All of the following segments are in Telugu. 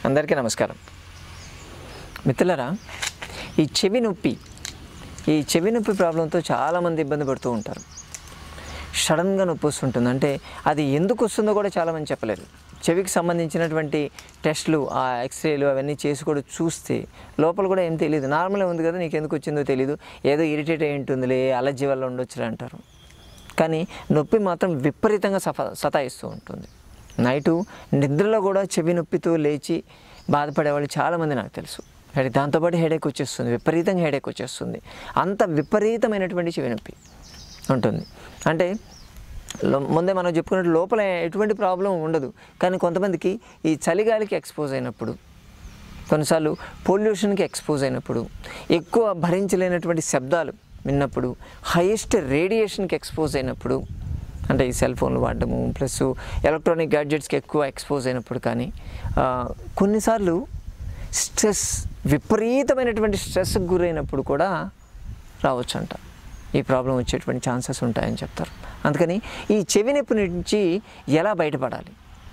అందరికీ నమస్కారం మిత్రులరా ఈ చెవి నొప్పి ఈ చెవి నొప్పి ప్రాబ్లంతో చాలామంది ఇబ్బంది పడుతూ ఉంటారు సడన్గా నొప్పి వస్తుంటుంది అంటే అది ఎందుకు వస్తుందో కూడా చాలామంది చెప్పలేరు చెవికి సంబంధించినటువంటి టెస్టులు ఆ ఎక్స్రేలు అవన్నీ చేసి కూడా చూస్తే లోపల కూడా ఏం తెలియదు నార్మల్గా ఉంది కదా నీకు ఎందుకు వచ్చిందో తెలియదు ఏదో ఇరిటేట్ అయి ఉంటుందిలే అలర్జీ వల్ల ఉండొచ్చులే అంటారు కానీ నొప్పి మాత్రం విపరీతంగా సఫ సతాయిస్తూ ఉంటుంది నైటు నిద్రలో కూడా చెవి నొప్పితో లేచి బాధపడే వాళ్ళు చాలామంది నాకు తెలుసు మరి దాంతోపాటు హెడేక్ వచ్చేస్తుంది విపరీతంగా హెడేక్ వచ్చేస్తుంది అంత విపరీతమైనటువంటి చెవి నొప్పి ఉంటుంది అంటే లో- ముందే మనం చెప్పుకున్నట్టు లోపల ఎటువంటి ప్రాబ్లం ఉండదు కానీ కొంతమందికి ఈ చలిగాలికి ఎక్స్పోజ్ అయినప్పుడు కొన్నిసార్లు పొల్యూషన్కి ఎక్స్పోజ్ అయినప్పుడు ఎక్కువ భరించలేనటువంటి శబ్దాలు విన్నప్పుడు హైయెస్ట్ రేడియేషన్కి ఎక్స్పోజ్ అయినప్పుడు అంటే ఈ సెల్ ఫోన్లు వాడడము ప్లస్ ఎలక్ట్రానిక్ గ్యాడ్జెట్స్కి ఎక్కువ ఎక్స్పోజ్ అయినప్పుడు కానీ ఆ, కొన్నిసార్లు స్ట్రెస్ విపరీతమైనటువంటి స్ట్రెస్కి గురైనప్పుడు కూడా రావచ్చు అంట ఈ ప్రాబ్లం వచ్చేటువంటి ఛాన్సెస్ ఉంటాయని చెప్తారు అందుకని ఈ చెవి నొప్పి నుంచి ఎలా బయటపడాలి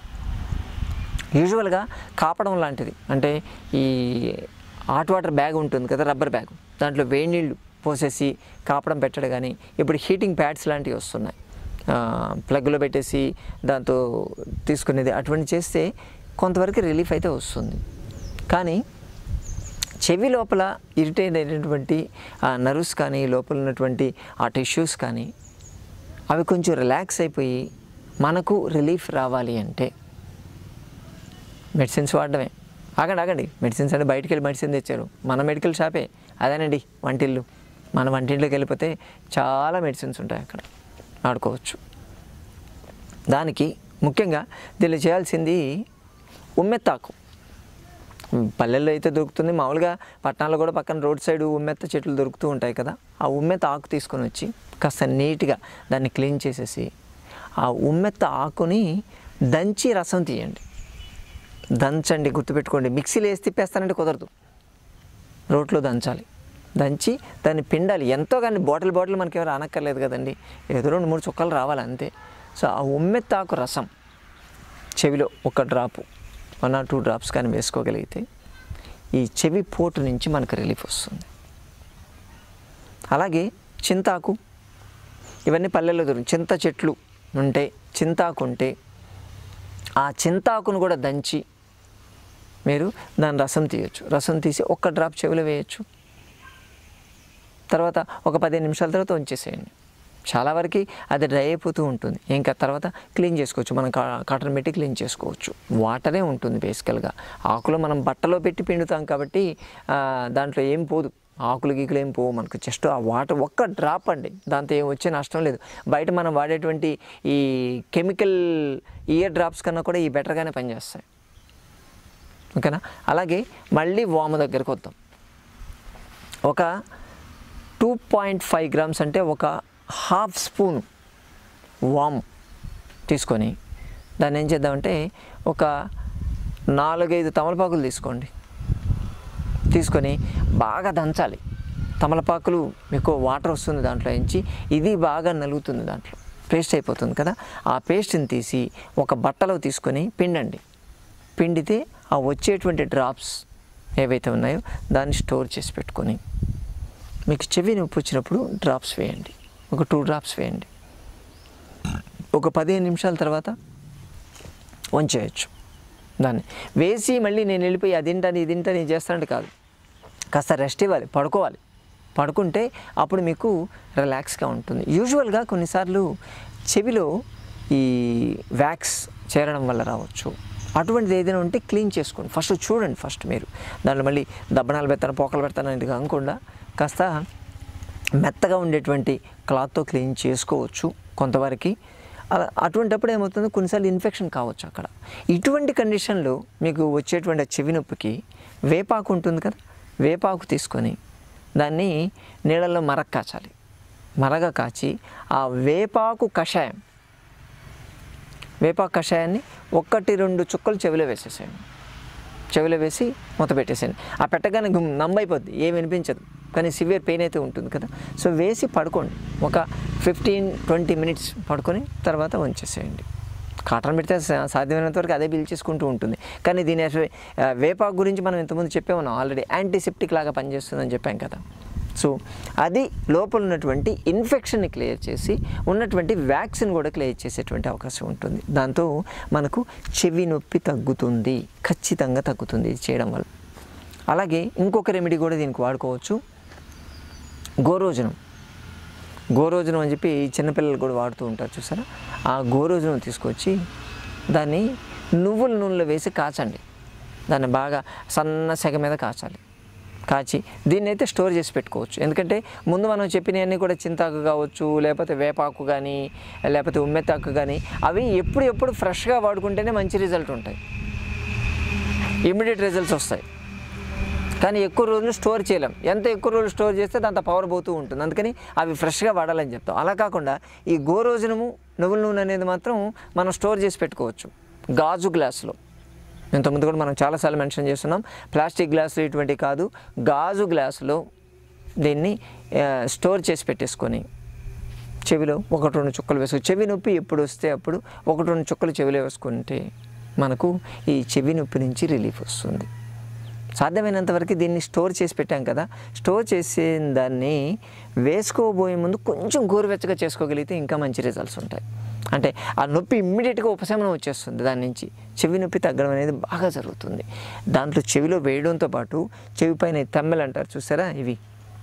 యూజువల్గా కాపడం లాంటిది అంటే ఈ హాట్ వాటర్ బ్యాగ్ ఉంటుంది కదా రబ్బర్ బ్యాగ్ దాంట్లో వేడి నీళ్ళు పోసేసి కాపడం పెట్టడం కానీ ఇప్పుడు హీటింగ్ ప్యాడ్స్ లాంటివి వస్తున్నాయి ఆ, ప్లగ్లో పెట్టేసి దాంతో తీసుకునేది అటువంటి చేస్తే కొంతవరకు రిలీఫ్ అయితే వస్తుంది కానీ చెవి లోపల ఇరిటేట్ అయినటువంటి ఆ నర్వ్స్ కానీ లోపల ఉన్నటువంటి ఆ టిష్యూస్ కానీ అవి కొంచెం రిలాక్స్ అయిపోయి మనకు రిలీఫ్ రావాలి అంటే మెడిసిన్స్ వాడడమే ఆగండి ఆగండి మెడిసిన్స్ అంటే బయటికి వెళ్ళి మెడిసిన్ తెచ్చారు మన మెడికల్ షాపే అదేనండి వంటిల్లు మన వంటింట్లోకి వెళ్ళిపోతే చాలా మెడిసిన్స్ ఉంటాయి అక్కడ ఆడుకోవచ్చు దానికి ముఖ్యంగా దీనిలో చేయాల్సింది ఉమ్మెత్తాకు పల్లెల్లో అయితే దొరుకుతుంది మామూలుగా పట్టణాల్లో కూడా పక్కన రోడ్ సైడ్ ఉమ్మెత్త చెట్లు దొరుకుతూ ఉంటాయి కదా ఆ ఉమ్మెత్త ఆకు తీసుకొని వచ్చి కాస్త నీట్గా దాన్ని క్లీన్ చేసేసి ఆ ఉమ్మెత్త ఆకుని దంచి రసం తీయండి దంచండి గుర్తుపెట్టుకోండి మిక్సీలో వేసి తిప్పేస్తానంటే కుదరదు రోట్లో దంచాలి దంచి దాన్ని పిండాలి ఎంతో కానీ బాటిల్ బాటిల్ మనకి ఎవరు అనక్కర్లేదు కదండి ఏదో రెండు మూడు చుక్కలు రావాలి అంతే సో ఆ ఉమ్మెత్తాకు రసం చెవిలో ఒక drop one or two drops కానీ వేసుకోగలిగితే ఈ చెవి పోటు నుంచి మనకు రిలీఫ్ వస్తుంది అలాగే చింతాకు ఇవన్నీ పల్లెల్లో దొరుకు చింత చెట్లు ఉంటే చింతాకు ఉంటే ఆ చింతాకును కూడా దంచి మీరు దాని రసం తీయచ్చు రసం తీసి ఒక్క డ్రాప్ చెవిలో వేయచ్చు తర్వాత ఒక పదిహేను నిమిషాల తర్వాత ఉంచేసేయండి చాలా వరకు అది డ్రై అయిపోతూ ఉంటుంది ఇంకా తర్వాత క్లీన్ చేసుకోవచ్చు మనం కా కాటన్ పెట్టి క్లీన్ చేసుకోవచ్చు వాటరే ఉంటుంది బేసికల్గా ఆకులు మనం బట్టలో పెట్టి పిండుతాం కాబట్టి ఆ, దాంట్లో ఏం పోదు ఆకులు గీకులు ఏం పోవు మనకు జస్ట్ ఆ వాటర్ ఒక్క డ్రాప్ అండి దాంతో ఏం వచ్చే నష్టం లేదు బయట మనం వాడేటువంటి ఈ కెమికల్ ఇయర్ డ్రాప్స్ కన్నా కూడా ఈ బెటర్గానే పనిచేస్తాయి ఓకేనా అలాగే మళ్ళీ వాము దగ్గరకు వద్దాం ఒక టూ పాయింట్ ఫైవ్ గ్రామ్స్ అంటే ఒక హాఫ్ స్పూన్ వామ్ తీసుకొని దాన్ని ఏం చేద్దామంటే ఒక నాలుగైదు తమలపాకులు తీసుకోండి తీసుకొని బాగా దంచాలి తమలపాకులు మీకు వాటర్ వస్తుంది దాంట్లో నుంచి ఇది బాగా నలుగుతుంది దాంట్లో పేస్ట్ అయిపోతుంది కదా ఆ పేస్ట్ని తీసి ఒక బట్టలో తీసుకొని పిండండి పిండితే ఆ వచ్చేటువంటి డ్రాప్స్ ఏవైతే ఉన్నాయో దాన్ని స్టోర్ చేసి పెట్టుకొని మీకు చెవి నొప్పి వచ్చినప్పుడు డ్రాప్స్ వేయండి ఒక టూ డ్రాప్స్ వేయండి ఒక పదిహేను నిమిషాల తర్వాత వంచేయచ్చు దాన్ని వేసి మళ్ళీ నేను వెళ్ళిపోయి అది తింటాను ఇది తింటాను ఇది చేస్తానంటే కాదు కాస్త రెస్ట్ ఇవ్వాలి పడుకోవాలి పడుకుంటే అప్పుడు మీకు రిలాక్స్గా ఉంటుంది యూజువల్గా కొన్నిసార్లు చెవిలో ఈ వ్యాక్స్ చేరడం వల్ల రావచ్చు అటువంటిది ఏదైనా ఉంటే క్లీన్ చేసుకోండి ఫస్ట్ చూడండి ఫస్ట్ మీరు దాంట్లో మళ్ళీ దబ్బనాలు పెడతాను పోకలు పెడతాను అనేది కాకుండా కాస్త మెత్తగా ఉండేటువంటి క్లాత్తో క్లీన్ చేసుకోవచ్చు కొంతవరకు అలా అటువంటిప్పుడు ఏమవుతుంది కొన్నిసార్లు ఇన్ఫెక్షన్ కావచ్చు అక్కడ ఇటువంటి కండిషన్లో మీకు వచ్చేటువంటి ఆ చెవి నొప్పికి వేపాకు ఉంటుంది కదా వేపాకు తీసుకొని దాన్ని నీళ్ళల్లో మరగ కాచాలి మరగ కాచి ఆ వేపాకు కషాయం వేపాకు కషాయాన్ని ఒక్కటి రెండు చుక్కలు చెవిలో వేసేసేయండి చెవిలో వేసి మూత పెట్టేసేయండి ఆ పెట్టగానే గుమ్ నంబైపోద్ది ఏమి వినిపించదు కానీ సివియర్ పెయిన్ అయితే ఉంటుంది కదా సో వేసి పడుకోండి ఒక ఫిఫ్టీన్ ట్వంటీ మినిట్స్ పడుకొని తర్వాత ఉంచేసేయండి కాటన్ పెడితే సా- సాధ్యమైనంత వరకు అదే పీల్చేసుకుంటూ ఉంటుంది కానీ దీని అసలు, ఆ, వేపాకు గురించి మనం ఇంతకుముందు చెప్పే ఉన్నాం ఆల్రెడీ యాంటీసెప్టిక్ లాగా పనిచేస్తుందని చెప్పాం కదా సో అది లోపల ఉన్నటువంటి ఇన్ఫెక్షన్ని క్లియర్ చేసి ఉన్నటువంటి వ్యాక్సిన్ కూడా క్లియర్ చేసేటువంటి అవకాశం ఉంటుంది దాంతో మనకు చెవి నొప్పి తగ్గుతుంది ఖచ్చితంగా తగ్గుతుంది ఇది చేయడం వల్ల అలాగే ఇంకొక రెమెడీ కూడా దీనికి వాడుకోవచ్చు గోరోజనం గోరోజనం అని చెప్పి చిన్నపిల్లలు కూడా వాడుతూ ఉంటారు చూసారా ఆ గోరోజనం తీసుకొచ్చి దాన్ని నువ్వుల నూనెలో వేసి కాచండి దాన్ని బాగా సన్న సెగ మీద కాచాలి కాచి దీన్ని అయితే స్టోర్ చేసి పెట్టుకోవచ్చు ఎందుకంటే ముందు మనం చెప్పినవన్నీ కూడా చింతాకు కావచ్చు లేకపోతే వేపాకు కానీ లేకపోతే ఉమ్మెత్తాకు కానీ అవి ఎప్పుడు ఎప్పుడు ఫ్రెష్గా వాడుకుంటేనే మంచి రిజల్ట్ ఉంటాయి ఇమ్మీడియట్ రిజల్ట్స్ వస్తాయి కానీ ఎక్కువ రోజులు స్టోర్ చేయలేం ఎంత ఎక్కువ రోజులు స్టోర్ చేస్తే దాంత పవర్ పోతూ ఉంటుంది అందుకని అవి ఫ్రెష్గా వాడాలని చెప్తాం అలా కాకుండా ఈ గోరోజనము నువ్వుల నూనె అనేది మాత్రం మనం స్టోర్ చేసి పెట్టుకోవచ్చు గాజు గ్లాసులో ఇంతకుముందు కూడా మనం చాలాసార్లు మెన్షన్ చేస్తున్నాం ప్లాస్టిక్ గ్లాసులు ఇటువంటి కాదు గాజు గ్లాసులో దీన్ని ఆ, స్టోర్ చేసి పెట్టేసుకొని చెవిలో ఒకటి రెండు చుక్కలు వేసుకో చెవి నొప్పి ఎప్పుడు వస్తే అప్పుడు ఒకటి రెండు చుక్కలు చెవిలో వేసుకుంటే మనకు ఈ చెవి నొప్పి నుంచి రిలీఫ్ వస్తుంది సాధ్యమైనంత వరకు దీన్ని స్టోర్ చేసి పెట్టాం కదా స్టోర్ చేసిన దాన్ని వేసుకోబోయే ముందు కొంచెం గోరువెచ్చగా చేసుకోగలిగితే ఇంకా మంచి రిజల్ట్స్ ఉంటాయి అంటే ఆ నొప్పి ఇమ్మీడియట్గా ఉపశమనం వచ్చేస్తుంది దాని నుంచి చెవి నొప్పి తగ్గడం అనేది బాగా జరుగుతుంది దాంట్లో చెవిలో వేయడంతో పాటు చెవి పైన తమ్మెలు అంటారు చూసారా ఇవి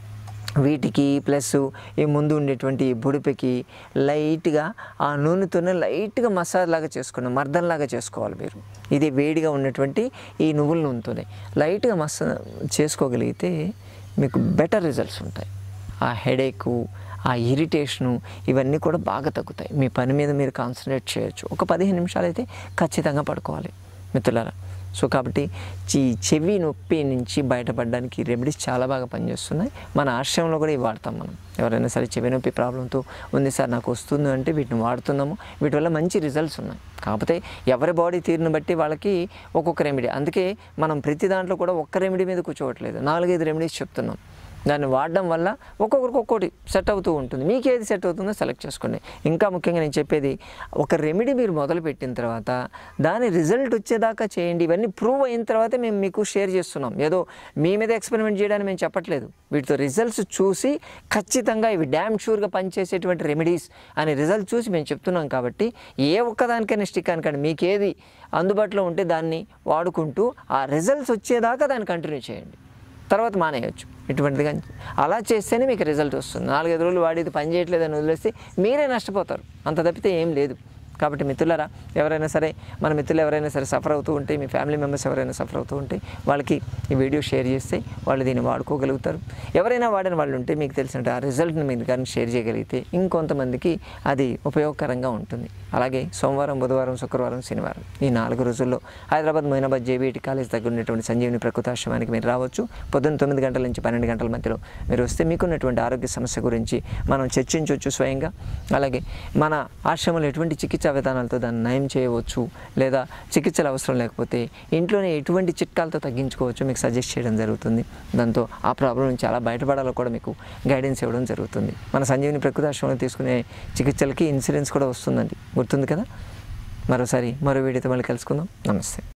వీటికి ప్లస్ ఈ ముందు ఉండేటువంటి ఈ బుడిపెకి లైట్గా ఆ నూనెతోనే లైట్గా మసాజ్ లాగా చేసుకోండి మర్దనలాగా చేసుకోవాలి మీరు ఇది వేడిగా ఉన్నటువంటి ఈ నువ్వుల నూనెతోనే లైట్గా మసా చేసుకోగలిగితే మీకు బెటర్ రిజల్ట్స్ ఉంటాయి ఆ హెడేకు ఆ ఇరిటేషను ఇవన్నీ కూడా బాగా తగ్గుతాయి మీ పని మీద మీరు కాన్సన్ట్రేట్ చేయొచ్చు ఒక పదిహేను నిమిషాలు అయితే ఖచ్చితంగా పడుకోవాలి మిత్రులారా సో కాబట్టి ఈ చెవి నొప్పి నుంచి బయటపడడానికి రెమెడీస్ చాలా బాగా పనిచేస్తున్నాయి మన ఆశ్రమంలో కూడా ఇవి వాడతాం మనం ఎవరైనా సరే చెవి నొప్పి ప్రాబ్లంతో ఉంది సార్ నాకు వస్తుంది అంటే వీటిని వాడుతున్నాము వీటి వల్ల మంచి రిజల్ట్స్ ఉన్నాయి కాకపోతే ఎవరి బాడీ తీరును బట్టి వాళ్ళకి ఒక్కొక్క రెమెడీ అందుకే మనం ప్రతి దాంట్లో కూడా ఒక్క రెమెడీ మీద కూర్చోవట్లేదు నాలుగైదు రెమెడీస్ చెప్తున్నాం దాన్ని వాడడం వల్ల ఒక్కొక్కరికి ఒక్కొక్కటి సెట్ అవుతూ ఉంటుంది మీకు ఏది సెట్ అవుతుందో సెలెక్ట్ చేసుకోండి ఇంకా ముఖ్యంగా నేను చెప్పేది ఒక రెమెడీ మీరు మొదలు పెట్టిన తర్వాత దాని రిజల్ట్ వచ్చేదాకా చేయండి ఇవన్నీ ప్రూవ్ అయిన తర్వాత మేము మీకు షేర్ చేస్తున్నాం ఏదో మీ మీద ఎక్స్పెరిమెంట్ చేయడానికి మేము చెప్పట్లేదు వీటితో రిజల్ట్స్ చూసి ఖచ్చితంగా ఇవి డ్యామ్ షూర్గా పనిచేసేటువంటి రెమెడీస్ అనే రిజల్ట్ చూసి మేము చెప్తున్నాం కాబట్టి ఏ ఒక్కదానికైనా స్టిక్ అనకండి మీకు ఏది అందుబాటులో ఉంటే దాన్ని వాడుకుంటూ ఆ రిజల్ట్స్ వచ్చేదాకా దాన్ని కంటిన్యూ చేయండి తర్వాత మానేయచ్చు ఇటువంటిది కానీ అలా చేస్తేనే మీకు రిజల్ట్ వస్తుంది నాలుగైదు రోజులు వాడేది పని చేయట్లేదని వదిలేస్తే మీరే నష్టపోతారు అంత తప్పితే ఏం లేదు కాబట్టి మిత్రులారా ఎవరైనా సరే మన మిత్రులు ఎవరైనా సరే సఫర్ అవుతూ ఉంటే మీ ఫ్యామిలీ మెంబర్స్ ఎవరైనా సఫర్ అవుతూ ఉంటే వాళ్ళకి ఈ వీడియో షేర్ చేస్తే వాళ్ళు దీన్ని వాడుకోగలుగుతారు ఎవరైనా వాడిన వాళ్ళు ఉంటే మీకు తెలిసిన ఆ రిజల్ట్ని మీరు కానీ షేర్ చేయగలిగితే ఇంకొంతమందికి అది ఉపయోగకరంగా ఉంటుంది అలాగే సోమవారం బుధవారం శుక్రవారం శనివారం ఈ నాలుగు రోజుల్లో హైదరాబాద్ మొయినాబాద్ జేబీటీ కాలేజ్ దగ్గర ఉన్నటువంటి సంజీవిని ప్రకృతాశ్రమానికి మీరు రావచ్చు పొద్దున్న తొమ్మిది గంటల నుంచి పన్నెండు గంటల మధ్యలో మీరు వస్తే మీకున్నటువంటి ఆరోగ్య సమస్య గురించి మనం చర్చించవచ్చు స్వయంగా అలాగే మన ఆశ్రమంలో ఎటువంటి చికిత్సా విధానాలతో దాన్ని నయం చేయవచ్చు లేదా చికిత్సలు అవసరం లేకపోతే ఇంట్లోనే ఎటువంటి చిట్కాలతో తగ్గించుకోవచ్చు మీకు సజెస్ట్ చేయడం జరుగుతుంది దాంతో ఆ ప్రాబ్లం నుంచి ఎలా బయటపడాలో కూడా మీకు గైడెన్స్ ఇవ్వడం జరుగుతుంది మన సంజీవిని ప్రకృతాశ్రమంలో తీసుకునే చికిత్సలకి ఇన్సూరెన్స్ కూడా వస్తుందండి గుర్తుంది కదా మరోసారి మరో వీడియోతో మళ్ళీ కలుసుకుందాం నమస్తే